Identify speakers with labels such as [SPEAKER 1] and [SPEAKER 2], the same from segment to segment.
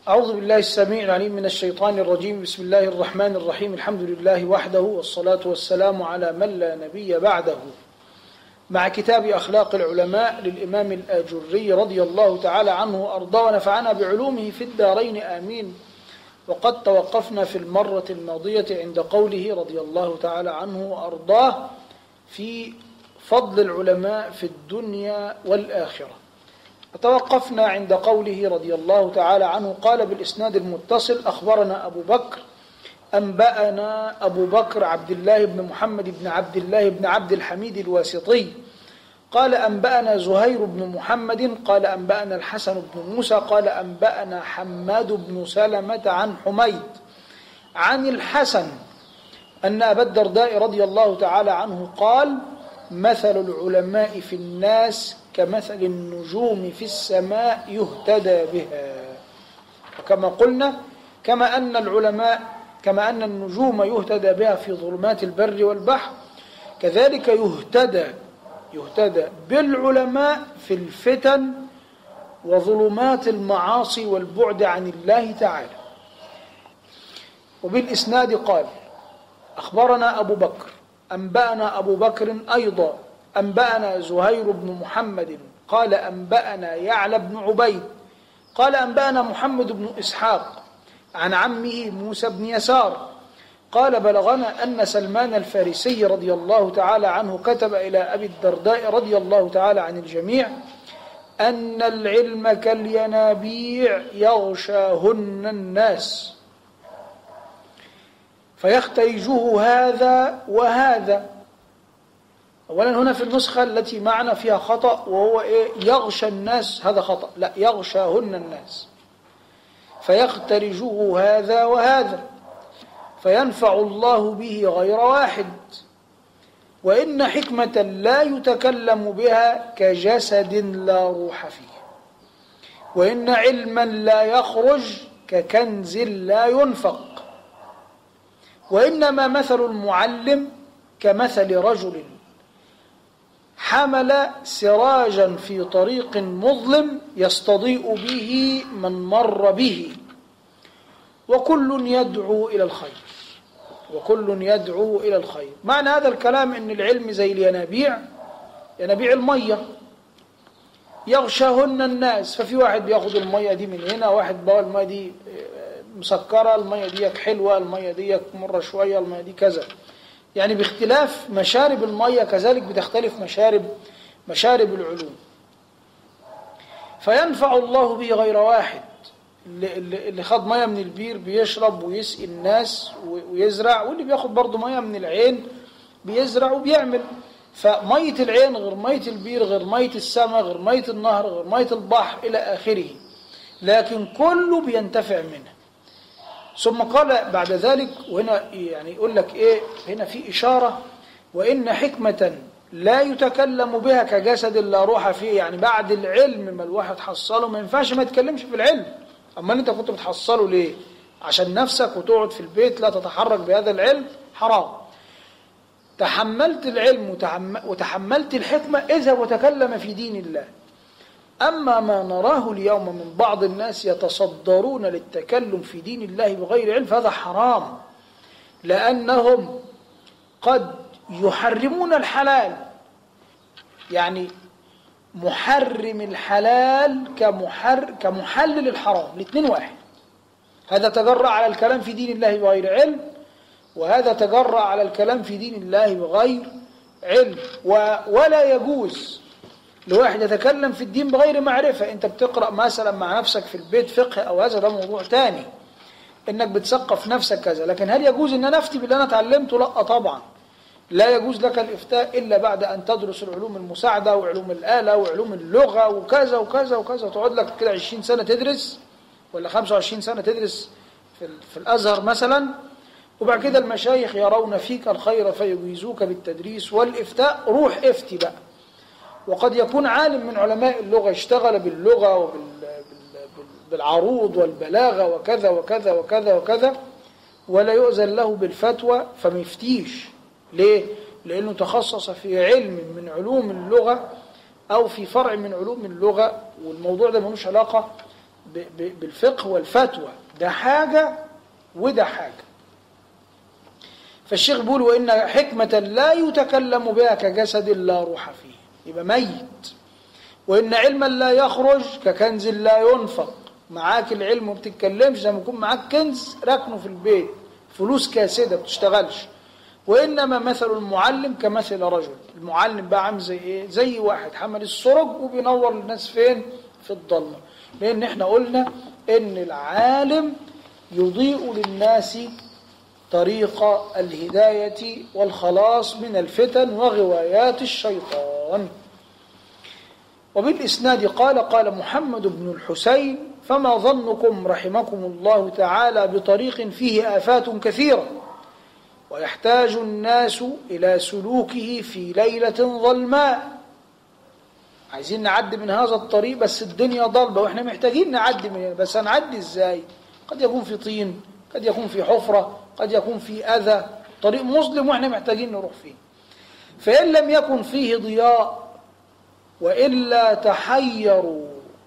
[SPEAKER 1] أعوذ بالله السميع العليم من الشيطان الرجيم بسم الله الرحمن الرحيم الحمد لله وحده والصلاة والسلام على من لا نبي بعده مع كتاب أخلاق العلماء للإمام الآجري رضي الله تعالى عنه وأرضاه ونفعنا بعلومه في الدارين آمين وقد توقفنا في المرة الماضية عند قوله رضي الله تعالى عنه وأرضاه في فضل العلماء في الدنيا والآخرة توقفنا عند قوله رضي الله تعالى عنه قال بالإسناد المتصل أخبرنا أبو بكر أنبأنا أبو بكر عبد الله بن محمد بن عبد الله بن عبد الحميد الواسطي قال أنبأنا زهير بن محمد قال أنبأنا الحسن بن موسى قال أنبأنا حماد بن سلمة عن حميد عن الحسن أن أبا الدرداء رضي الله تعالى عنه قال مثل العلماء في الناس كمثل النجوم في السماء يهتدى بها وكما قلنا كما أن العلماء كما أن النجوم يهتدى بها في ظلمات البر والبحر كذلك يهتدى يهتدى بالعلماء في الفتن وظلمات المعاصي والبعد عن الله تعالى وبالإسناد قال أخبرنا أبو بكر أنبأنا أبو بكر أيضا أنبأنا زهير بن محمد قال أنبأنا يعلى بن عبيد قال أنبأنا محمد بن إسحاق عن عمه موسى بن يسار قال بلغنا أن سلمان الفارسي رضي الله تعالى عنه كتب إلى أبي الدرداء رضي الله تعالى عن الجميع أن العلم كالينابيع يغشاهن الناس فيختيجه هذا وهذا أولا هنا في النسخة التي معنا فيها خطأ وهو إيه يغشى الناس هذا خطأ لا يغشاهن الناس فيخترجه هذا وهذا فينفع الله به غير واحد وإن حكمة لا يتكلم بها كجسد لا روح فيه وإن علما لا يخرج ككنز لا ينفق وإنما مثل المعلم كمثل رجل حمل سراجا في طريق مظلم يستضيء به من مر به وكل يدعو إلى الخير وكل يدعو إلى الخير معنى هذا الكلام أن العلم زي الينابيع ينابيع المية يغشاهن الناس ففي واحد بياخد المية دي من هنا واحد بقى المية دي مسكرة المية دي حلوة المية دي مرة شوية المية دي كذا يعني باختلاف مشارب المية كذلك بتختلف مشارب مشارب العلوم فينفع الله به غير واحد اللي, اللي خد مية من البير بيشرب ويسقي الناس ويزرع واللي بياخد برضه مية من العين بيزرع وبيعمل فمية العين غير مية البير غير مية السماء غير مية النهر غير مية البحر إلى آخره لكن كله بينتفع منها ثم قال بعد ذلك وهنا يعني يقول لك ايه هنا في إشارة وإن حكمة لا يتكلم بها كجسد لا روح فيه يعني بعد العلم ما الواحد حصله ما ينفعش ما يتكلمش في العلم أما أنت كنت بتحصله ليه عشان نفسك وتقعد في البيت لا تتحرك بهذا العلم حرام تحملت العلم وتحملت الحكمة اذهب وتكلم في دين الله أما ما نراه اليوم من بعض الناس يتصدرون للتكلم في دين الله بغير علم فهذا حرام لأنهم قد يحرمون الحلال يعني محرم الحلال كمحر كمحلل الحرام الاثنين واحد هذا تجرأ على الكلام في دين الله بغير علم وهذا تجرأ على الكلام في دين الله بغير علم ولا يجوز لواحد يتكلم في الدين بغير معرفة انت بتقرأ مثلا مع نفسك في البيت فقه او هذا ده موضوع تاني انك بتثقف نفسك كذا لكن هل يجوز ان انا افتي باللي انا اتعلمته لا طبعا لا يجوز لك الافتاء الا بعد ان تدرس العلوم المساعدة وعلوم الآلة وعلوم اللغة وكذا وكذا وكذا تقعد لك كده 20 سنة تدرس ولا 25 سنة تدرس في, في الازهر مثلا وبعد كده المشايخ يرون فيك الخير فيجيزوك بالتدريس والافتاء روح افتي بقى وقد يكون عالم من علماء اللغة اشتغل باللغة وبالعروض والبلاغة وكذا وكذا وكذا وكذا ولا يؤذن له بالفتوى فما يفتيش ليه؟ لأنه تخصص في علم من علوم اللغة أو في فرع من علوم اللغة والموضوع ده ملوش علاقة ب- ب- بالفقه والفتوى ده حاجة وده حاجة فالشيخ بيقول وإن حكمة لا يتكلم بها كجسد لا روح فيه يبقى ميت وإن علما لا يخرج ككنز لا ينفق معاك العلم وما بتتكلمش زي ما يكون معاك كنز ركنه في البيت فلوس كاسدة ما بتشتغلش وإنما مثل المعلم كمثل رجل المعلم بقى عامل زي إيه زي واحد حمل السرج وبينور الناس فين في الضلمة لأن إحنا قلنا إن العالم يضيء للناس طريق الهداية والخلاص من الفتن وغوايات الشيطان وبالإسناد قال قال محمد بن الحسين فما ظنكم رحمكم الله تعالى بطريق فيه آفات كثيرة ويحتاج الناس إلى سلوكه في ليلة ظلماء عايزين نعدي من هذا الطريق بس الدنيا ضلمة واحنا محتاجين نعدي من هنا بس هنعدي ازاي قد يكون في طين قد يكون في حفرة قد يكون في أذى طريق مظلم واحنا محتاجين نروح فيه فإن لم يكن فيه ضياء وإلا تحيروا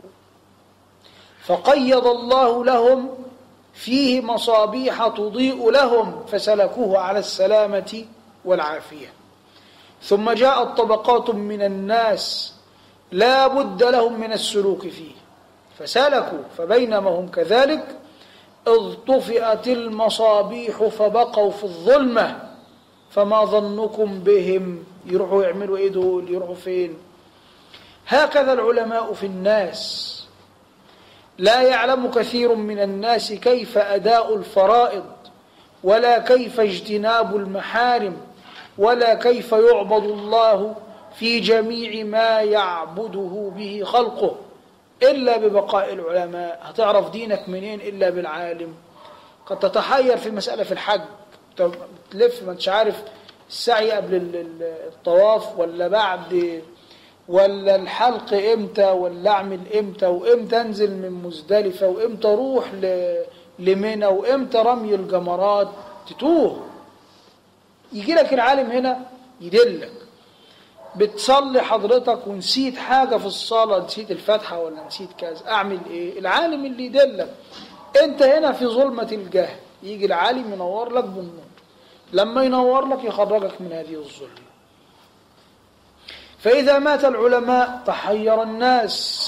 [SPEAKER 1] فقيض الله لهم فيه مصابيح تضيء لهم فسلكوه على السلامة والعافية ثم جاءت طبقات من الناس لا بد لهم من السلوك فيه فسلكوا فبينما هم كذلك إذ طفئت المصابيح فبقوا في الظلمة فما ظنكم بهم يروحوا يعملوا ايه دول يروحوا فين هكذا العلماء في الناس لا يعلم كثير من الناس كيف أداء الفرائض ولا كيف اجتناب المحارم ولا كيف يعبد الله في جميع ما يعبده به خلقه إلا ببقاء العلماء هتعرف دينك منين إلا بالعالم قد تتحير في مسألة في الحج تلف ما انتش عارف السعي قبل ال- ال- الطواف ولا بعد ولا الحلق امتى ولا اعمل امتى وامتى انزل من مزدلفة وامتى اروح ل- لمنى وامتى رمي الجمرات تتوه يجي لك العالم هنا يدلك بتصلي حضرتك ونسيت حاجة في الصلاة نسيت الفاتحة ولا نسيت كذا أعمل إيه العالم اللي يدلك أنت هنا في ظلمة الجهل يجي العالم ينور لك بالنور لما ينور لك يخرجك من هذه الظلمة فإذا مات العلماء تحير الناس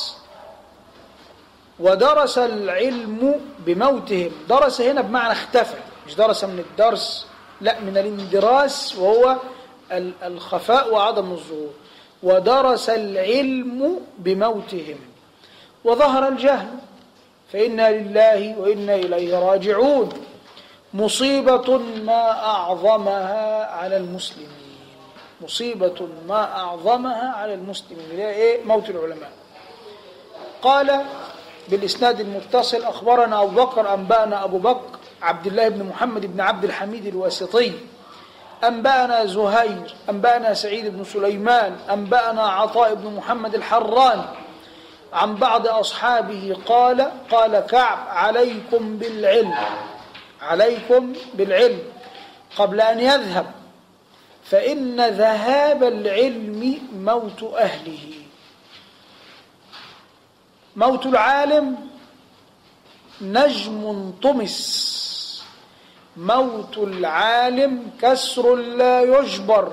[SPEAKER 1] ودرس العلم بموتهم درس هنا بمعنى اختفى مش درس من الدرس لا من الاندراس وهو ال- الخفاء وعدم الظهور ودرس العلم بموتهم وظهر الجهل فإنا لله وإنا إليه راجعون مصيبة ما أعظمها على المسلمين مصيبة ما أعظمها على المسلمين اللي هي إيه موت العلماء قال بالإسناد المتصل أخبرنا أبو بكر أنبأنا أبو بكر عبد الله بن محمد بن عبد الحميد الواسطي أنبأنا زهير أنبأنا سعيد بن سليمان أنبأنا عطاء بن محمد الحراني عن بعض أصحابه قال قال كعب عليكم بالعلم عليكم بالعلم قبل أن يذهب فإن ذهاب العلم موت أهله موت العالم نجم طمس موت العالم كسر لا يجبر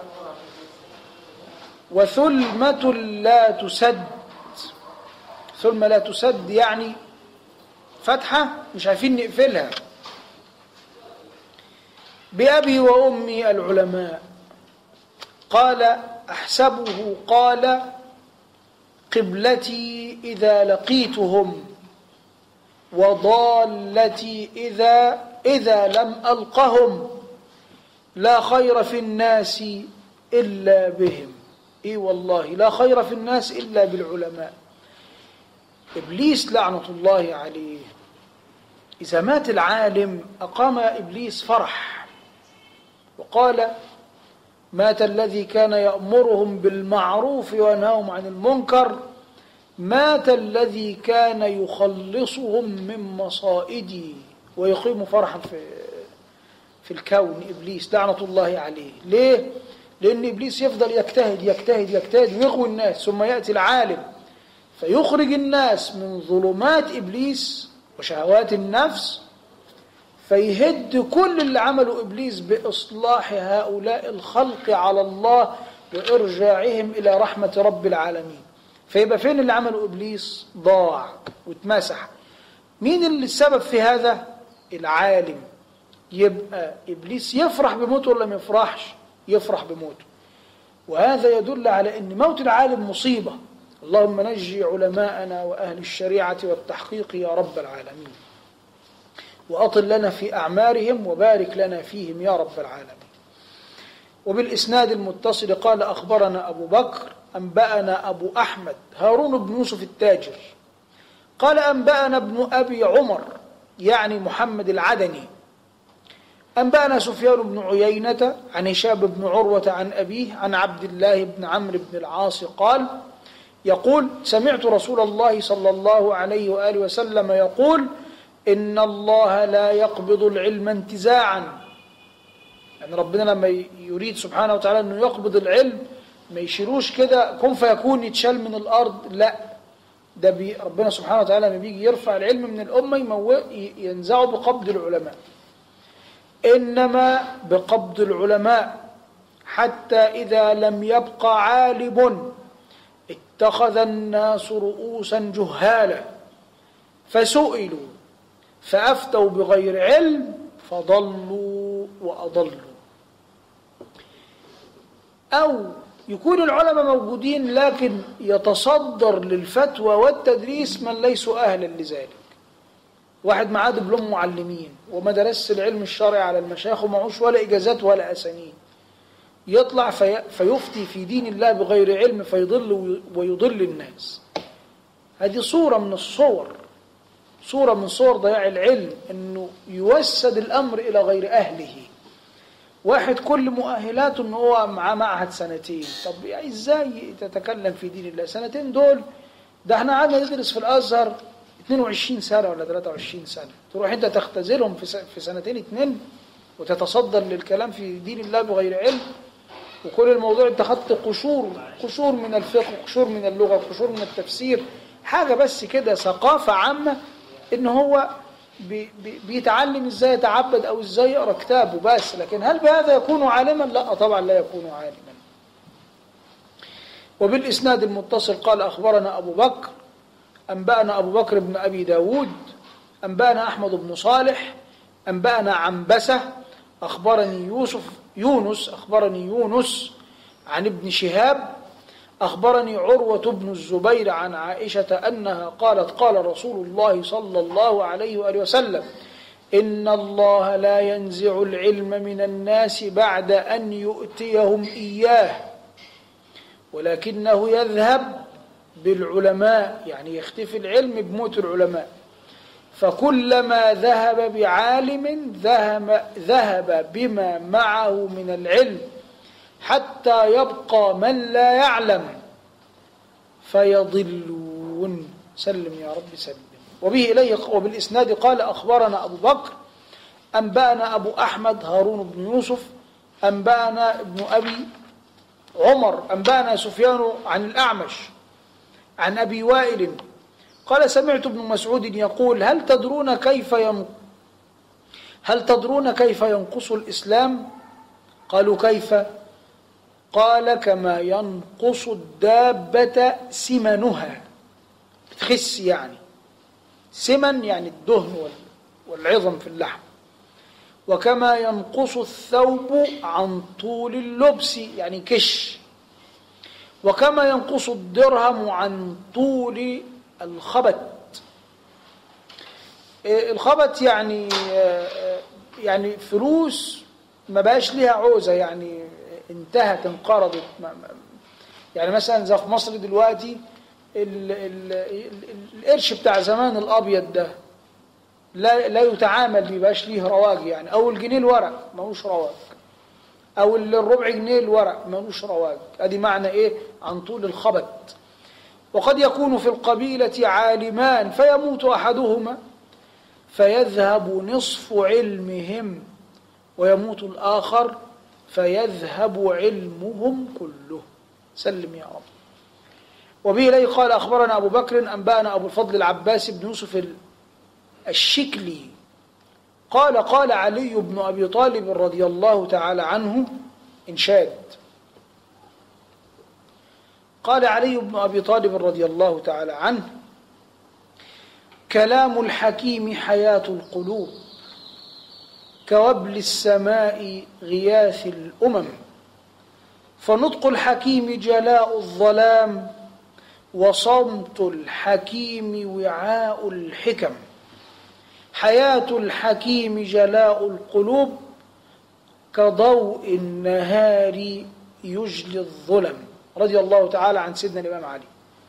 [SPEAKER 1] وثلمة لا تسد ثلمة لا تسد يعني فتحة مش عارفين نقفلها بأبي وأمي العلماء قال أحسبه قال قبلتي إذا لقيتهم وضالتي إذا إذا لم ألقهم لا خير في الناس إلا بهم إي والله لا خير في الناس إلا بالعلماء إبليس لعنة الله عليه إذا مات العالم أقام إبليس فرح وقال مات الذي كان يأمرهم بالمعروف وينهاهم عن المنكر مات الذي كان يخلصهم من مصائدي ويقيم فرحا في في الكون إبليس لعنة الله عليه ليه؟ لأن إبليس يفضل يجتهد يجتهد يجتهد ويغوي الناس ثم يأتي العالم فيخرج الناس من ظلمات إبليس وشهوات النفس فيهد كل اللي عمله إبليس بإصلاح هؤلاء الخلق على الله وإرجاعهم إلى رحمة رب العالمين فيبقى فين اللي عمله إبليس ضاع واتمسح مين اللي السبب في هذا العالم يبقى إبليس يفرح بموته ولا ما يفرحش يفرح بموته وهذا يدل على أن موت العالم مصيبة اللهم نجي علماءنا وأهل الشريعة والتحقيق يا رب العالمين وأطل لنا في أعمارهم وبارك لنا فيهم يا رب العالمين وبالإسناد المتصل قال أخبرنا أبو بكر أنبأنا أبو أحمد هارون بن يوسف التاجر قال أنبأنا ابن أبي عمر يعني محمد العدني أنبأنا سفيان بن عيينة عن هشام بن عروة عن أبيه عن عبد الله بن عمرو بن العاص قال يقول سمعت رسول الله صلى الله عليه وآله وسلم يقول إن الله لا يقبض العلم انتزاعا يعني ربنا لما يريد سبحانه وتعالى أنه يقبض العلم ما يشيلوش كده كن فيكون يتشال من الأرض لا ده بي ربنا سبحانه وتعالى لما بيجي يرفع العلم من الأمة يمو... ينزعه بقبض العلماء إنما بقبض العلماء حتى إذا لم يبق عالم اتخذ الناس رؤوسا جهالا فسئلوا فأفتوا بغير علم فضلوا وأضلوا أو يكون العلماء موجودين لكن يتصدر للفتوى والتدريس من ليسوا أهلا لذلك واحد معاه دبلوم معلمين وما درس العلم الشرعي على المشايخ ومعوش ولا إجازات ولا أسانيد يطلع في فيفتي في دين الله بغير علم فيضل ويضل الناس هذه صورة من الصور صورة من صور ضياع العلم أنه يوسد الأمر إلى غير أهله واحد كل مؤهلاته أنه هو معاه معهد سنتين طب يعني إزاي تتكلم في دين الله سنتين دول ده احنا قعدنا ندرس في الأزهر 22 سنة ولا 23 سنة تروح أنت تختزلهم في سنتين اتنين وتتصدر للكلام في دين الله بغير علم وكل الموضوع انت خدت قشور قشور من الفقه قشور من اللغة قشور من التفسير حاجة بس كده ثقافة عامة ان هو بي بي بيتعلم ازاي يتعبد او ازاي يقرا كتابه بس لكن هل بهذا يكون عالما لا طبعا لا يكون عالما وبالاسناد المتصل قال اخبرنا ابو بكر انبانا ابو بكر بن ابي داود انبانا احمد بن صالح انبانا عنبسه اخبرني يوسف يونس اخبرني يونس عن ابن شهاب أخبرني عروة بن الزبير عن عائشة أنها قالت قال رسول الله صلى الله عليه وآله وسلم إن الله لا ينزع العلم من الناس بعد أن يؤتيهم إياه ولكنه يذهب بالعلماء يعني يختفي العلم بموت العلماء فكلما ذهب بعالم ذهب, ذهب بما معه من العلم حتى يبقى من لا يعلم فيضلون سلم يا رب سلم وبه إليه وبالإسناد قال أخبرنا أبو بكر أنبأنا أبو أحمد هارون بن يوسف أنبأنا ابن أبي عمر أنبأنا سفيان عن الأعمش عن أبي وائل قال سمعت ابن مسعود يقول هل تدرون كيف ين... هل تدرون كيف ينقص الإسلام قالوا كيف قال كما ينقص الدابة سمنها بتخس يعني سمن يعني الدهن والعظم في اللحم وكما ينقص الثوب عن طول اللبس يعني كش وكما ينقص الدرهم عن طول الخبت الخبت يعني يعني فلوس ما بقاش ليها عوزة يعني انتهت انقرضت يعني مثلا زي في مصر دلوقتي ال ال القرش بتاع زمان الابيض ده لا لا يتعامل بيبقاش ليه رواج يعني او الجنيه الورق ملوش رواج او الربع جنيه الورق ملوش رواج ادي معنى ايه عن طول الخبط وقد يكون في القبيلة عالمان فيموت أحدهما فيذهب نصف علمهم ويموت الآخر فيذهب علمهم كله سلم يا رب وبه إليه قال أخبرنا أبو بكر أنبأنا أبو الفضل العباس بن يوسف الشكلي قال قال علي بن أبي طالب رضي الله تعالى عنه إنشاد قال علي بن أبي طالب رضي الله تعالى عنه كلام الحكيم حياة القلوب كوبل السماء غياث الأمم فنطق الحكيم جلاء الظلام وصمت الحكيم وعاء الحكم حياة الحكيم جلاء القلوب كضوء النهار يجلي الظلم رضي الله تعالى عن سيدنا الإمام علي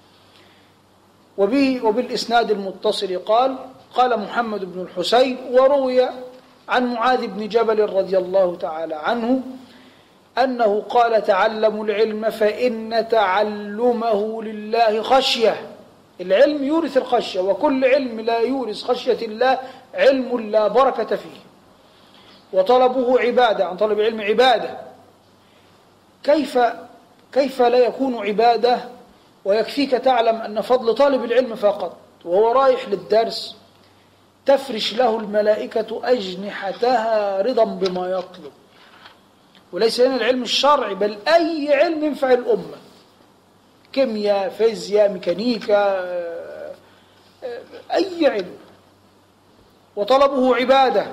[SPEAKER 1] وبه وبالإسناد المتصل قال قال محمد بن الحسين وروي عن معاذ بن جبل رضي الله تعالى عنه أنه قال تعلموا العلم فإن تعلمه لله خشية العلم يورث الخشية وكل علم لا يورث خشية الله علم لا بركة فيه وطلبه عبادة عن طلب العلم عبادة كيف كيف لا يكون عبادة ويكفيك تعلم أن فضل طالب العلم فقط وهو رايح للدرس تفرش له الملائكة أجنحتها رضا بما يطلب وليس هنا العلم الشرعي بل أي علم ينفع الأمة كيمياء فيزياء ميكانيكا أي علم وطلبه عبادة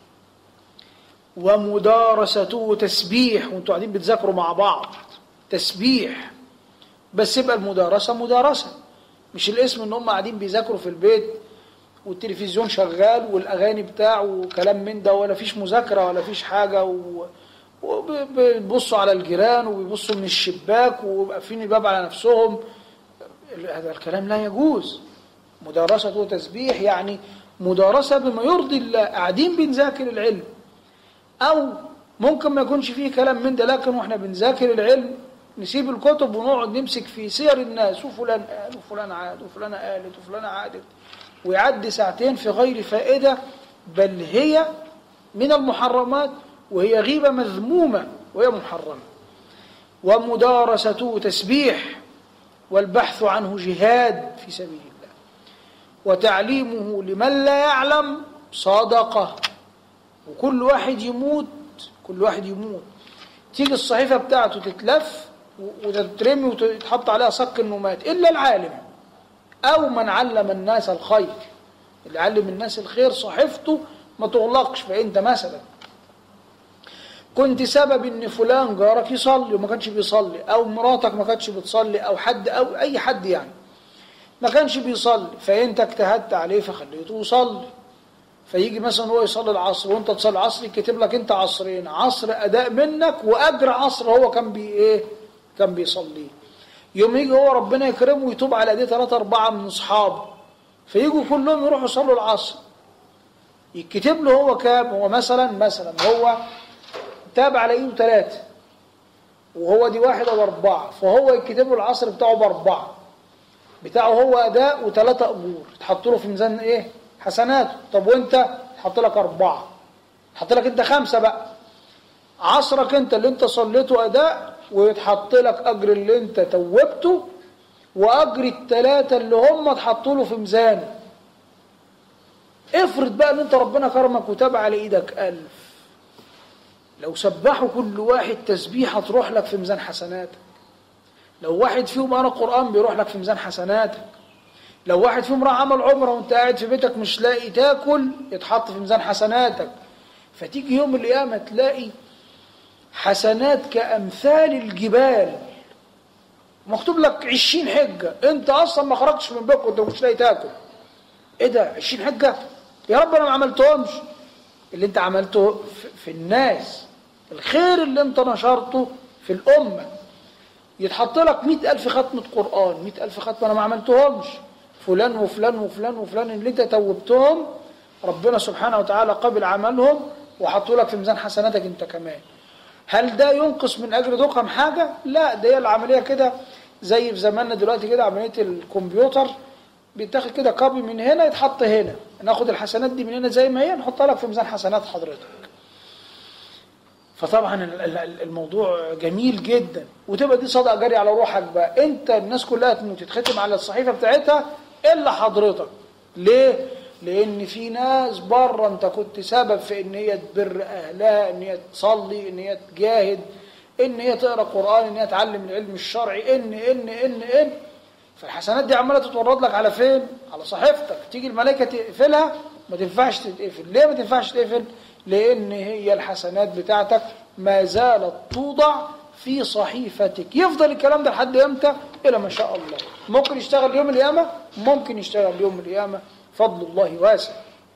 [SPEAKER 1] ومدارسته تسبيح وانتوا قاعدين بتذاكروا مع بعض تسبيح بس يبقى المدارسة مدارسة مش الاسم ان هم قاعدين بيذاكروا في البيت والتلفزيون شغال والاغاني بتاعه وكلام من ده ولا فيش مذاكرة ولا فيش حاجة و... وبيبصوا على الجيران وبيبصوا من الشباك وقافلين الباب على نفسهم هذا الكلام لا يجوز مدارسة وتسبيح يعني مدارسة بما يرضي الله قاعدين بنذاكر العلم أو ممكن ما يكونش فيه كلام من ده لكن واحنا بنذاكر العلم نسيب الكتب ونقعد نمسك في سير الناس وفلان قال وفلان عاد وفلانة قالت وفلانة عادت ويعدي ساعتين في غير فائدة بل هي من المحرمات وهي غيبة مذمومة وهي محرمة ومدارسته تسبيح والبحث عنه جهاد في سبيل الله وتعليمه لمن لا يعلم صدقة وكل واحد يموت كل واحد يموت تيجي الصحيفة بتاعته تتلف وتترمي وتتحط عليها صك انه مات الا العالم او من علم الناس الخير اللي علم الناس الخير صحيفته ما تغلقش فانت مثلا كنت سبب ان فلان جارك يصلي وما كانش بيصلي او مراتك ما كانتش بتصلي او حد او اي حد يعني ما كانش بيصلي فانت اجتهدت عليه فخليته يصلي فيجي مثلا هو يصلي العصر وانت تصلي العصر يكتب لك انت عصرين عصر اداء منك واجر عصر هو كان بي ايه كان بيصليه يوم يجي هو ربنا يكرمه ويتوب على ايديه ثلاثة أربعة من أصحابه فيجوا كلهم يروحوا يصلوا العصر يكتب له هو كام هو مثلا مثلا هو تاب على ايده ثلاثة وهو دي واحدة وأربعة فهو يكتب له العصر بتاعه بأربعة بتاعه هو أداء وثلاثة أجور تحط له في ميزان إيه حسناته طب وأنت تحط لك أربعة تحط لك أنت خمسة بقى عصرك أنت اللي أنت صليته أداء ويتحط لك أجر اللي أنت توبته وأجر الثلاثة اللي هم اتحطوا له في ميزانه افرض بقى ان انت ربنا كرمك وتاب على ايدك ألف لو سبحوا كل واحد تسبيحة تروح لك في ميزان حسناتك لو واحد فيهم قرأ قرآن بيروح لك في ميزان حسناتك لو واحد فيهم راح عمل عمرة وانت قاعد في بيتك مش لاقي تاكل يتحط في ميزان حسناتك فتيجي يوم القيامة تلاقي حسنات كأمثال الجبال مكتوب لك عشرين حجة انت اصلا ما خرجتش من بيتك وانت مش لاقي تاكل ايه ده عشرين حجة يا رب انا ما عملتهمش اللي انت عملته في الناس الخير اللي انت نشرته في الأمة يتحط لك مئة ألف ختمة قرآن مئة ألف ختمة أنا ما عملتهمش فلان وفلان وفلان وفلان اللي انت توبتهم ربنا سبحانه وتعالى قبل عملهم وحطوا لك في ميزان حسناتك انت كمان هل ده ينقص من أجر دقم حاجة؟ لا ده هي العملية كده زي في زماننا دلوقتي كده عملية الكمبيوتر بيتاخد كده كوبي من هنا يتحط هنا ناخد الحسنات دي من هنا زي ما هي نحطها لك في ميزان حسنات حضرتك فطبعا ال- ال- الموضوع جميل جدا وتبقى دي صدقه جاريه على روحك بقى انت الناس كلها تموت تتختم على الصحيفه بتاعتها الا حضرتك ليه لان في ناس بره انت كنت سبب في ان هي تبر اهلها ان هي تصلي ان هي تجاهد ان هي تقرا قران ان هي تعلم العلم الشرعي ان ان ان ان فالحسنات دي عماله تتورد لك على فين على صحيفتك تيجي الملائكه تقفلها ما تنفعش تتقفل ليه ما تنفعش تقفل لان هي الحسنات بتاعتك ما زالت توضع في صحيفتك يفضل الكلام ده لحد امتى الى ما شاء الله ممكن يشتغل يوم القيامه ممكن يشتغل يوم القيامه فضل الله واسع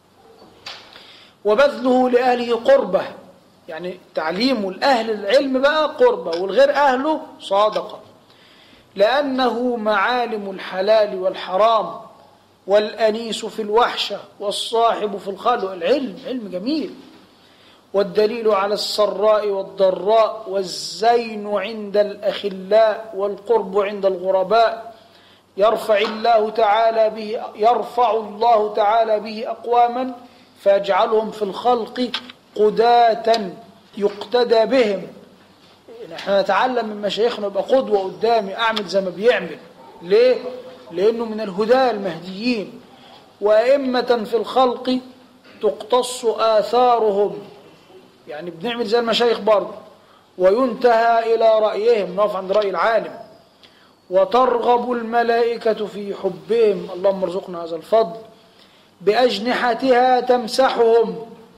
[SPEAKER 1] وبذله لاهله قربه يعني تعليمه لاهل العلم بقى قربه والغير اهله صادقه لأنه معالم الحلال والحرام والأنيس في الوحشة والصاحب في الخلق العلم علم جميل والدليل على السراء والضراء والزين عند الأخلاء والقرب عند الغرباء يرفع الله تعالى به يرفع الله تعالى به أقواما فيجعلهم في الخلق قداة يقتدى بهم احنا نتعلم من مشايخنا يبقى قدوة قدامي أعمل زي ما بيعمل ليه؟ لأنه من الهداة المهديين وأئمة في الخلق تقتص آثارهم يعني بنعمل زي المشايخ برضه وينتهى إلى رأيهم نقف عند رأي العالم وترغب الملائكة في حبهم اللهم ارزقنا هذا الفضل بأجنحتها تمسحهم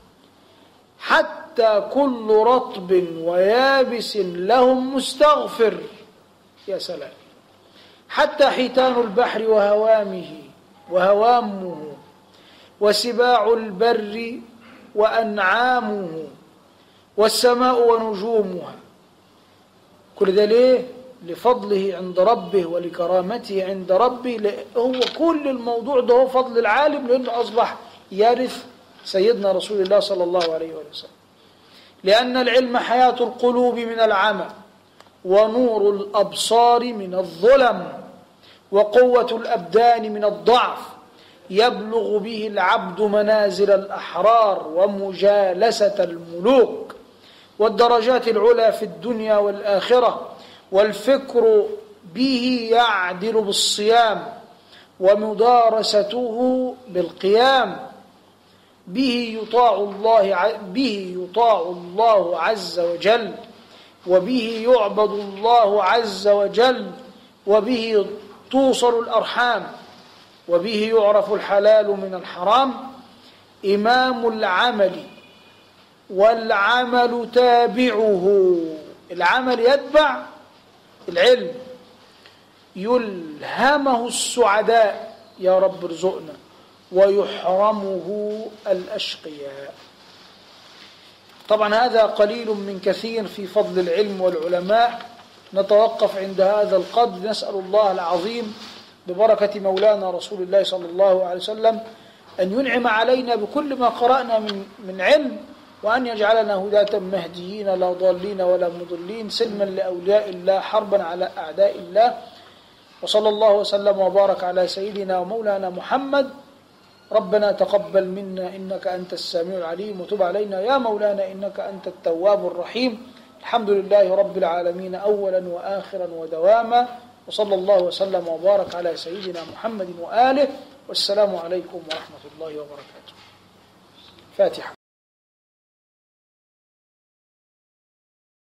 [SPEAKER 1] حتى كل رطب ويابس لهم مستغفر يا سلام حتى حيتان البحر وهوامه وهوامه وسباع البر وأنعامه والسماء ونجومها كل ده ليه؟ لفضله عند ربه ولكرامته عند ربه هو كل الموضوع ده هو فضل العالم لأنه أصبح يرث سيدنا رسول الله صلى الله عليه وسلم لأن العلم حياة القلوب من العمى ونور الأبصار من الظلم وقوة الأبدان من الضعف يبلغ به العبد منازل الأحرار ومجالسة الملوك والدرجات العلى في الدنيا والآخرة والفكر به يعدل بالصيام ومدارسته بالقيام به يطاع الله به يطاع الله عز وجل وبه يعبد الله عز وجل وبه توصل الأرحام وبه يعرف الحلال من الحرام إمام العمل والعمل تابعه العمل يتبع العلم يلهمه السعداء يا رب ارزقنا ويحرمه الأشقياء طبعا هذا قليل من كثير في فضل العلم والعلماء نتوقف عند هذا القدر نسأل الله العظيم ببركة مولانا رسول الله صلى الله عليه وسلم أن ينعم علينا بكل ما قرأنا من, من علم وأن يجعلنا هداة مهديين لا ضالين ولا مضلين سلما لأولياء الله حربا على أعداء الله وصلى الله وسلم وبارك على سيدنا ومولانا محمد ربنا تقبل منا إنك أنت السميع العليم وتب علينا يا مولانا إنك أنت التواب الرحيم الحمد لله رب العالمين أولا وآخرا ودواما وصلى الله وسلم وبارك على سيدنا محمد وآله والسلام عليكم ورحمة الله وبركاته فاتحة